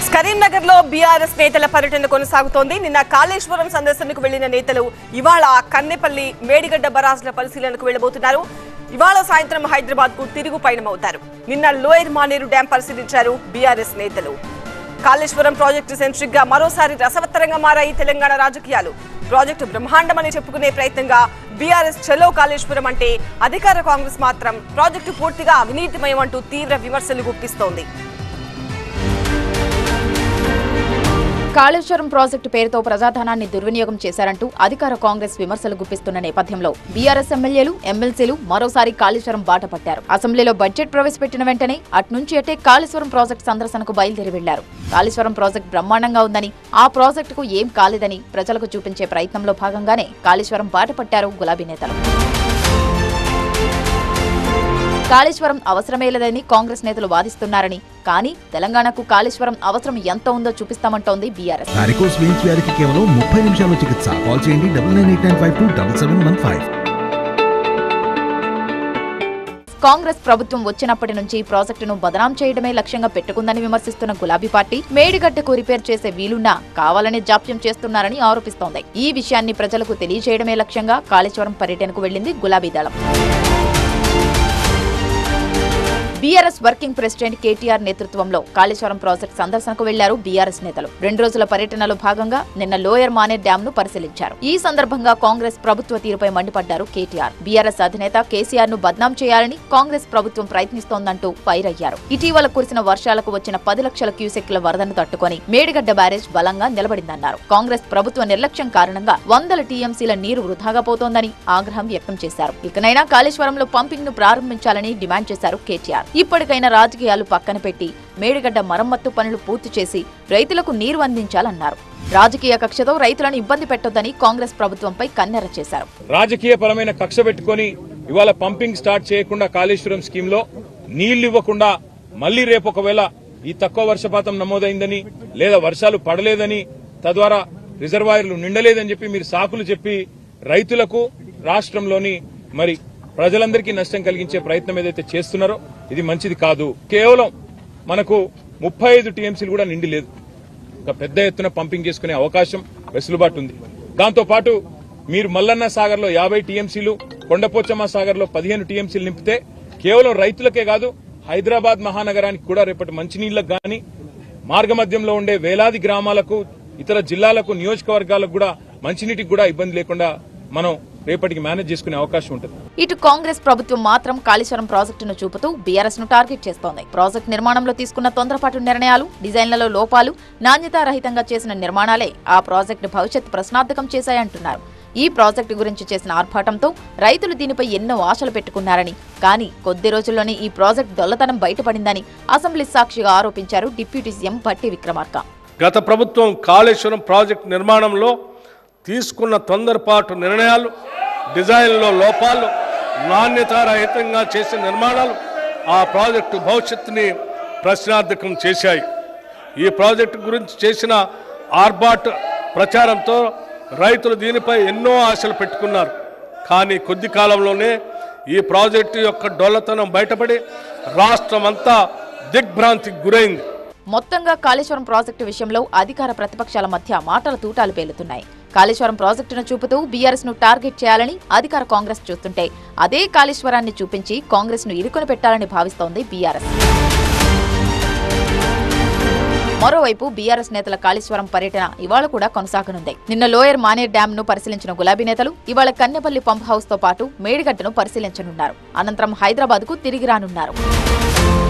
కరీంనగర్ లో బీఆర్ఎస్ నేతల పర్యటన కొనసాగుతోంది నిన్న కాళేశ్వరం సందర్శనకు వెళ్లిన నేతలు ఇవాళ కన్నెపల్లి మేడిగడ్డ బరాజ్ల పరిశీలనకు వెళ్లబోతున్నారు ఇవాళ సాయంత్రం హైదరాబాద్ కు తిరుగు పయనమవుతారు నిన్న లోయర్ మానేరు డ్యాం పరిశీలించారు బీఆర్ఎస్ నేతలు కాళేశ్వరం ప్రాజెక్టు సెంట్రిక్ గా మరోసారి రసవత్తరంగా మారాయి తెలంగాణ రాజకీయాలు ప్రాజెక్టు బ్రహ్మాండమని చెప్పుకునే ప్రయత్నంగా బీఆర్ఎస్ చలో కాళేశ్వరం అంటే అధికార కాంగ్రెస్ మాత్రం ప్రాజెక్టు పూర్తిగా అవినీతిమయం అంటూ తీవ్ర విమర్శలు గుప్పిస్తోంది కాళేశ్వరం ప్రాజెక్టు పేరుతో ప్రజాధనాన్ని దుర్వినియోగం చేశారంటూ అధికార కాంగ్రెస్ విమర్శలు గుప్పిస్తున్న నేపథ్యంలో బీఆర్ఎస్ ఎమ్మెల్యేలు ఎమ్మెల్సీలు మరోసారి కాళేశ్వరం బాట పట్టారు అసెంబ్లీలో బడ్జెట్ ప్రవేశపెట్టిన వెంటనే అట్నుంచి అటే కాళేశ్వరం ప్రాజెక్టు సందర్శనకు బయలుదేరి వెళ్లారు కాళేశ్వరం ప్రాజెక్టు బ్రహ్మాండంగా ఉందని ఆ ప్రాజెక్టుకు ఏం కాలేదని ప్రజలకు చూపించే ప్రయత్నంలో భాగంగానే కాళేశ్వరం బాట పట్టారు గులాబీ నేతలు కాళేశ్వరం అవసరమే లేదని కాంగ్రెస్ నేతలు వాదిస్తున్నారని కానీ తెలంగాణకు కాళేశ్వరం అవసరం ఎంత ఉందో చూపిస్తామంటోంది బీఆర్ఎస్ వారికోస్ వెయిన్స్ వ్యాధికి కేవలం ముప్పై నిమిషాల్లో చికిత్స కాల్ చేయండి double nine eight nine five two double seven one five Congress ప్రభుత్వం వచ్చినప్పటి నుంచి ప్రాజెక్టును బదనాం చేయడమే లక్ష్యంగా పెట్టుకుందని విమర్శిస్తున్న గులాబీ పార్టీ మేడిగడ్డకు రిపేర్ చేసే వీలున్నా కావాలని జాప్యం చేస్తున్నారని ఆరోపిస్తోంది ఈ విషయాన్ని ప్రజలకు తెలియజేయడమే లక్ష్యంగా కాళేశ్వరం పర్యటనకు వెళ్లింది గులాబీ దళం బీఆర్ఎస్ వర్కింగ్ ప్రెసిడెంట్ కేటీఆర్ నేతృత్వంలో కాళేశ్వరం ప్రాజెక్టు సందర్శనకు వెళ్లారు బీఆర్ఎస్ నేతలు రెండు రోజుల పర్యటనలో భాగంగా నిన్న లోయర్ మానే డ్యాం ను పరిశీలించారు ఈ సందర్భంగా కాంగ్రెస్ ప్రభుత్వ తీరుపై మండిపడ్డారు కేటీఆర్ బీఆర్ఎస్ అధినేత కేసీఆర్ ను బద్నాం చేయాలని కాంగ్రెస్ ప్రభుత్వం ప్రయత్నిస్తోందంటూ ఫైర్ అయ్యారు ఇటీవల కురిసిన వర్షాలకు వచ్చిన పది లక్షల క్యూసెక్ల వరదను తట్టుకొని మేడిగడ్డ బ్యారేజ్ బలంగా నిలబడిందన్నారు కాంగ్రెస్ ప్రభుత్వ నిర్లక్ష్యం కారణంగా వందల టీఎంసీల నీరు వృధాగా పోతోందని ఆగ్రహం వ్యక్తం చేశారు ఇకనైనా కాళేశ్వరంలో పంపింగ్ ను ప్రారంభించాలని డిమాండ్ చేశారు కేటీఆర్ ఇప్పటికైనా రాజకీయాలు పక్కన పెట్టి మేడిగడ్డ మరమ్మత్తు పనులు పూర్తి చేసి రైతులకు నీరు అందించాలన్నారు రాజకీయ కక్షతో రైతులను ఇబ్బంది పెట్టొద్దని కాంగ్రెస్ ప్రభుత్వంపై కన్నెర చేశారు రాజకీయ పరమైన కక్ష పెట్టుకొని ఇవాళ పంపింగ్ స్టార్ట్ చేయకుండా కాళేశ్వరం స్కీమ్ లో నీళ్లు ఇవ్వకుండా మళ్లీ రేపు ఒకవేళ ఈ తక్కువ వర్షపాతం నమోదైందని లేదా వర్షాలు పడలేదని తద్వారా రిజర్వాయర్లు నిండలేదని చెప్పి మీరు సాకులు చెప్పి రైతులకు రాష్ట్రంలోని మరి ప్రజలందరికీ నష్టం కలిగించే ప్రయత్నం ఏదైతే చేస్తున్నారో ఇది మంచిది కాదు కేవలం మనకు ముప్పై ఐదు టీఎంసీలు కూడా నిండి లేదు ఒక పెద్ద ఎత్తున పంపింగ్ చేసుకునే అవకాశం వెసులుబాటు ఉంది దాంతో పాటు మీరు మల్లన్న సాగర్ లో యాభై టీఎంసీలు కొండపోచమ్మ సాగర్ లో పదిహేను టీఎంసీలు నింపితే కేవలం రైతులకే కాదు హైదరాబాద్ మహానగరానికి కూడా రేపటి మంచినీళ్లకు గాని మార్గమధ్యంలో ఉండే వేలాది గ్రామాలకు ఇతర జిల్లాలకు నియోజకవర్గాలకు కూడా మంచినీటికి కూడా ఇబ్బంది లేకుండా మనం రేపటికి మేనేజ్ చేసుకునే అవకాశం ఉంటుంది ఇటు కాంగ్రెస్ ప్రభుత్వం మాత్రం కాళేశ్వరం ప్రాజెక్టును చూపుతూ బీఆర్ఎస్ ను టార్గెట్ చేస్తోంది ప్రాజెక్టు నిర్మాణంలో తీసుకున్న తొందరపాటు నిర్ణయాలు డిజైన్లలో లోపాలు నాణ్యతారహితంగా చేసిన నిర్మాణాలే ఆ ప్రాజెక్టు భవిష్యత్ ప్రశ్నార్థకం చేశాయంటున్నారు ఈ ప్రాజెక్టు గురించి చేసిన ఆర్భాటంతో రైతులు దీనిపై ఎన్నో ఆశలు పెట్టుకున్నారని కానీ కొద్ది రోజుల్లోనే ఈ ప్రాజెక్టు దొల్లతనం బయటపడిందని అసెంబ్లీ సాక్షిగా ఆరోపించారు డిప్యూటీ సీఎం భట్టి విక్రమార్క గత ప్రభుత్వం కాళేశ్వరం ప్రాజెక్టు నిర్మాణంలో తీసుకున్న తొందరపాటు నిర్ణయాలు డిజైన్లో లోపాలు నాణ్యతారహితంగా చేసిన నిర్మాణాలు ఆ ప్రాజెక్టు భవిష్యత్తుని ప్రశ్నార్థకం చేశాయి ఈ ప్రాజెక్టు గురించి చేసిన ఆర్బాట్ ప్రచారంతో రైతులు దీనిపై ఎన్నో ఆశలు పెట్టుకున్నారు కానీ కొద్ది కాలంలోనే ఈ ప్రాజెక్టు యొక్క డొల్లతనం బయటపడి రాష్ట్రమంతా దిగ్భ్రాంతికి గురైంది మొత్తంగా కాళేశ్వరం ప్రాజెక్టు విషయంలో అధికార ప్రతిపక్షాల మధ్య మాటల తూటాలు పేలుతున్నాయి కాళేశ్వరం ప్రాజెక్టును చూపుతూ బీఆర్ఎస్ ను టార్గెట్ చేయాలని అధికార కాంగ్రెస్ చూస్తుంటే అదే కాళేశ్వరాన్ని చూపించి కాంగ్రెస్ ను ఇరుకొని పెట్టాలని భావిస్తోంది బీఆర్ఎస్ మరోవైపు బీఆర్ఎస్ నేతల కాళేశ్వరం పర్యటన ఇవాళ కూడా కొనసాగనుంది నిన్న లోయర్ మానేర్ డ్యాం ను పరిశీలించిన గులాబీ నేతలు ఇవాళ కన్నెపల్లి పంప్ హౌస్ తో పాటు మేడిగడ్డను పరిశీలించనున్నారు అనంతరం హైదరాబాద్ కు తిరిగి రానున్నారు